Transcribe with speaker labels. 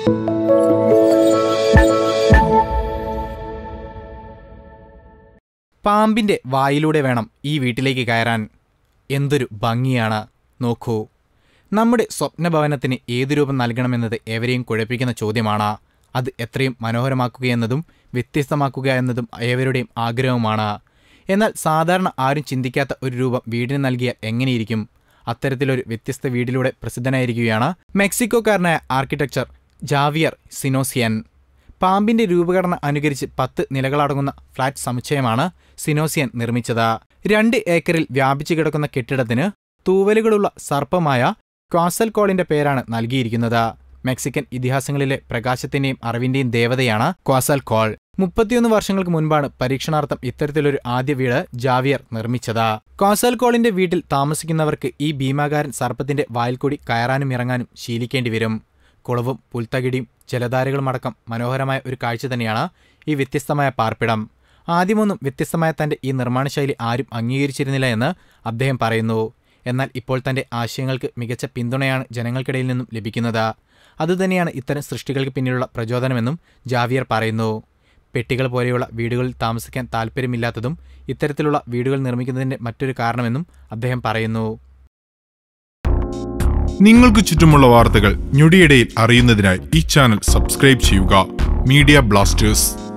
Speaker 1: പാമ്പിന്റെ വായിലൂടെ വേണം ഈ വീട്ടിലേക്ക് കയറാൻ എന്തൊരു ഭംഗിയാണ് നോക്കൂ നമ്മുടെ സ്വപ്നഭവനത്തിന് ഏതു രൂപം നൽകണമെന്നത് ഏവരെയും കുഴപ്പിക്കുന്ന ചോദ്യമാണ് അത് എത്രയും മനോഹരമാക്കുകയെന്നതും വ്യത്യസ്തമാക്കുക എന്നതും ഏവരുടെയും ആഗ്രഹവുമാണ് എന്നാൽ സാധാരണ ആരും ചിന്തിക്കാത്ത ഒരു രൂപം വീടിന് നൽകിയാൽ എങ്ങനെയിരിക്കും അത്തരത്തിലൊരു വ്യത്യസ്ത വീടിലൂടെ പ്രസിദ്ധനായിരിക്കുകയാണ് മെക്സിക്കോക്കാരനായ ആർക്കിടെക്ചർ ജാവിയർ സിനോസിയൻ പാമ്പിന്റെ രൂപഘടന അനുകരിച്ച് പത്ത് നിലകളടങ്ങുന്ന ഫ്ളാറ്റ് സമുച്ചയമാണ് സിനോസിയൻ നിർമ്മിച്ചത് രണ്ട് ഏക്കറിൽ വ്യാപിച്ചു കിടക്കുന്ന കെട്ടിടത്തിന് തൂവലുകളുള്ള സർപ്പമായ ക്വാസൽ കോളിന്റെ പേരാണ് നൽകിയിരിക്കുന്നത് മെക്സിക്കൻ ഇതിഹാസങ്ങളിലെ പ്രകാശത്തിന്റെയും അറിവിന്റെയും ദേവതയാണ് ക്വാസൽ കോൾ മുപ്പത്തിയൊന്ന് വർഷങ്ങൾക്ക് മുൻപാണ് പരീക്ഷണാർത്ഥം ഇത്തരത്തിലൊരു ആദ്യ വീട് ജാവിയർ നിർമ്മിച്ചത് ക്വാസൽ കോളിന്റെ വീട്ടിൽ താമസിക്കുന്നവർക്ക് ഈ ഭീമാകാരൻ സർപ്പത്തിന്റെ വായിൽ കൂടി കയറാനും ഇറങ്ങാനും ശീലിക്കേണ്ടി വരും കുളവും പുൽത്തകിടിയും ജലധാരകളുമടക്കം മനോഹരമായ ഒരു കാഴ്ച തന്നെയാണ് ഈ വ്യത്യസ്തമായ പാർപ്പിടം ആദ്യമൊന്നും വ്യത്യസ്തമായ തന്റെ ഈ നിർമ്മാണ ശൈലി ആരും അംഗീകരിച്ചിരുന്നില്ല എന്ന് അദ്ദേഹം പറയുന്നു എന്നാൽ ഇപ്പോൾ തന്റെ ആശയങ്ങൾക്ക് മികച്ച പിന്തുണയാണ് ജനങ്ങൾക്കിടയിൽ നിന്നും ലഭിക്കുന്നത് അതുതന്നെയാണ് ഇത്തരം സൃഷ്ടികൾക്ക് പിന്നിലുള്ള പ്രചോദനമെന്നും ജാവിയർ പറയുന്നു പെട്ടികൾ പോലെയുള്ള വീടുകളിൽ താമസിക്കാൻ താല്പര്യമില്ലാത്തതും ഇത്തരത്തിലുള്ള വീടുകൾ നിർമ്മിക്കുന്നതിന്റെ മറ്റൊരു കാരണമെന്നും അദ്ദേഹം പറയുന്നു
Speaker 2: നിങ്ങൾക്ക് ചുറ്റുമുള്ള വാർത്തകൾ ഞൊടിയിടയിൽ അറിയുന്നതിനായി ഈ ചാനൽ സബ്സ്ക്രൈബ് ചെയ്യുക മീഡിയ ബ്ലാസ്റ്റേഴ്സ്